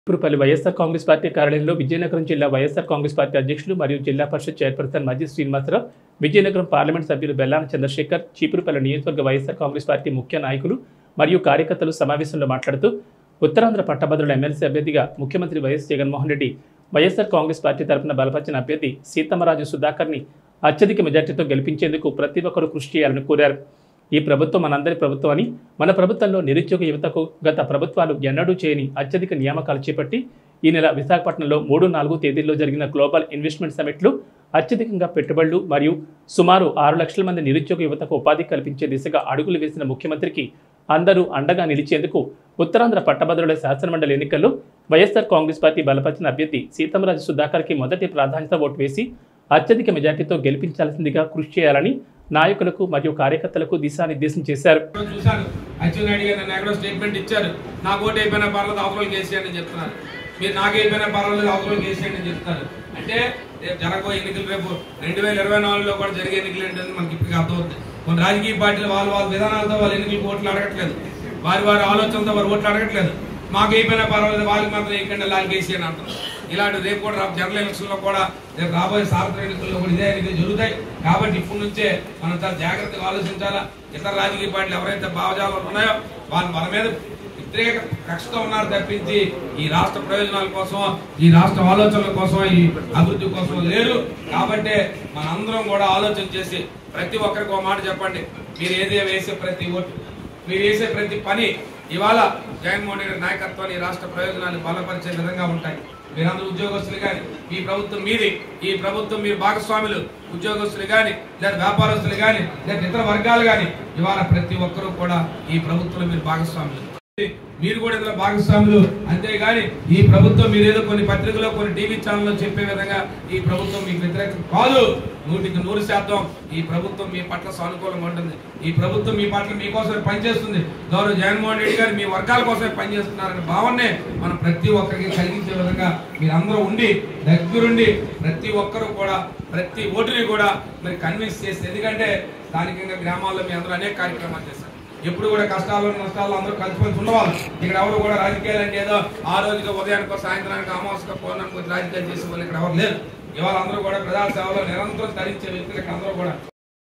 పురపల్లి YSR Congress party కార్యాలయంలో విజయనగరం జిల్లా YSR Congress party అధ్యక్షులు మరియు జిల్లా పరిషత్ చైర్పర్సన్ మధ్య శ్రీనివాసరావు విజయనగరం పార్లమెంట్ సభ్యులు బెల్లాన చంద్రశేఖర్ చీపురుపల్లి నియోజకవర్గ వైఎస్ఆర్ కాంగ్రెస్ పార్టీ ముఖ్య నాయకులు మరియు కార్యకర్తలు సమావేశంలో మాట్లాడుతూ ఉత్తరాంధ్ర పట్టభద్రుల ఎమ్మెల్సీ అభ్యర్థిగా ముఖ్యమంత్రి YS Jaganmohan Reddy YSR Congress party తరపున బలపరిచిన అభ్యర్థి సీతమ్మరాజు సుధాకర్ని అత్యధిక మెజార్టీతో గెలిపించేందుకు ప్రతి ఒక్కరూ కృషి చేయాలని కోరారు ఈ ప్రభుత్వం మనందరి ప్రభుత్వం అని మన ప్రభుత్వంలో నిరుద్యోగ యువతకు గత ప్రభుత్వాలు ఎన్నడూ చేయని అత్యధిక నియామకాలు చేపట్టి ఈ నెల విశాఖపట్నంలో మూడు నాలుగు తేదీల్లో జరిగిన గ్లోబల్ ఇన్వెస్ట్మెంట్ సమిట్లో అత్యధికంగా పెట్టుబడులు మరియు సుమారు ఆరు లక్షల మంది నిరుద్యోగ యువతకు ఉపాధి కల్పించే దిశగా అడుగులు వేసిన ముఖ్యమంత్రికి అందరూ అండగా నిలిచేందుకు ఉత్తరాంధ్ర పట్టభద్రుల శాసనమండలి ఎన్నికల్లో వైఎస్ఆర్ కాంగ్రెస్ పార్టీ బలపరిచిన అభ్యర్థి సీతంరాజు సుధాకర్కి మొదటి ప్రాధాన్యత ఓటు వేసి అత్యధిక మెజార్టీతో గెలిపించాల్సిందిగా కృషి చేయాలని నాయకులకు మరియు కార్యకర్తలకు దిశానిర్దేశం చేశారు ఇప్పుడు చూశాను అచ్చెన్నాయుడు గారు నన్ను ఎక్కడో స్టేట్మెంట్ ఇచ్చారు నా ఓటు అయిపోయినా పర్లేదు అవతల కేసీఆర్ అని చెప్తున్నారు మీరు నాకు అయిపోయినా పర్వాలేదు అవతల కేసీఆర్ అని చెప్తున్నారు అంటే రేపు జరగబోయే ఎన్నికలు రేపు రెండు వేల ఇరవై నాలుగులో కూడా జరిగే ఎన్నికలు ఏంటంటే మనకి ఇప్పటికి అర్థమవుతుంది కొన్ని రాజకీయ పార్టీలు వాళ్ళ వాళ్ళ విధానాలతో వాళ్ళ ఎన్నికలకు ఓట్లు అడగట్లేదు వారి వారి ఆలోచనతో వారు ఓట్లు అడగట్లేదు మాకు అయిపోయినా పర్వాలేదు వాళ్ళకి మాత్రం ఇక్కడ లాల్ కేసీఆర్ అంటున్నారు ఇలాంటి రేపు కూడా రా- జనరల్ ఎలక్షన్ లో కూడా రేపు రాబోయే సార్వత్రిక ఎన్నికల్లో కూడా ఇదే ఎన్నికలు జరుగుతాయి కాబట్టి ఇప్పటి నుంచే మనం చాలా జాగ్రత్తగా ఆలోచించాలా ఇతర రాజకీయ పార్టీలు ఎవరైతే భావజాలాలు ఉన్నాయో వాళ్ళు మన మీద వ్యతిరేక కక్షతో ఉన్నారు తప్పించి ఈ రాష్ట్ర ప్రయోజనాల కోసం ఈ రాష్ట్ర ఆలోచనల కోసం ఈ అభివృద్ధి కోసం లేరు కాబట్టి మనందరం కూడా ఆలోచన చేసి ప్రతి ఒక్కరికి ఒక మాట చెప్పండి మీరు ఏదే వేసే ప్రతి ఓటు మీరు వేసే ప్రతి పని ఇవాళ జగన్మోహన్ రెడ్డి నాయకత్వాన్ని ఈ రాష్ట్ర ప్రయోజనాన్ని బలపరిచే విధంగా ఉంటాయి మీరందరూ ఉద్యోగస్తులు కానీ ఈ ప్రభుత్వం మీది ఈ ప్రభుత్వం మీరు భాగస్వాములు ఉద్యోగస్తులు కానీ లేదా వ్యాపారస్తులు కానీ లేదా ఇతర వర్గాలు కానీ ఇవాళ ప్రతి ఒక్కరూ కూడా ఈ ప్రభుత్వంలో మీరు భాగస్వాములు మీరు కూడా ఇందులో భాగస్వాములు అంతేగాని ఈ ప్రభుత్వం మీరు ఏదో కొన్ని పత్రికలో కొన్ని టీవీ ఛానల్లో చెప్పే విధంగా ఈ ప్రభుత్వం మీకు వ్యతిరేకం కాదు నూటికి నూరు శాతం ఈ ప్రభుత్వం మీ పట్ల సానుకూలంగా ఉంటుంది ఈ ప్రభుత్వం మీ పట్ల మీకోసమే పనిచేస్తుంది గౌరవ జగన్మోహన్ రెడ్డి గారు మీ వర్గాల కోసమే పనిచేస్తున్నారనే భావనే మనం ప్రతి ఒక్కరికి కలిగించే విధంగా మీరందరూ ఉండి దగ్గరుండి ప్రతి ఒక్కరూ కూడా ప్రతి ఓటుని కూడా మరి కన్విన్స్ చేస్తే ఎందుకంటే స్థానికంగా గ్రామాల్లో మీ అందరూ అనేక కార్యక్రమాలు చేస్తారు ఎప్పుడు కూడా కష్టాలు నష్టాలు అందరూ కలిసిపోయి ఉండవాలి ఇక్కడ ఎవరు కూడా రాజకీయాలు అంటే ఏదో ఆ రోజుగా ఉదయానికో సాయంత్రానికి అమావాస్యకో పౌర్ణానికి వచ్చి రాజకీయాలు చేసే వాళ్ళు ఇక్కడ ఎవరు లేరు ఇవాళ అందరూ కూడా ప్రజా సేవలో నిరంతరం ధరించే వ్యక్తులు ఇక్కడ అందరూ కూడా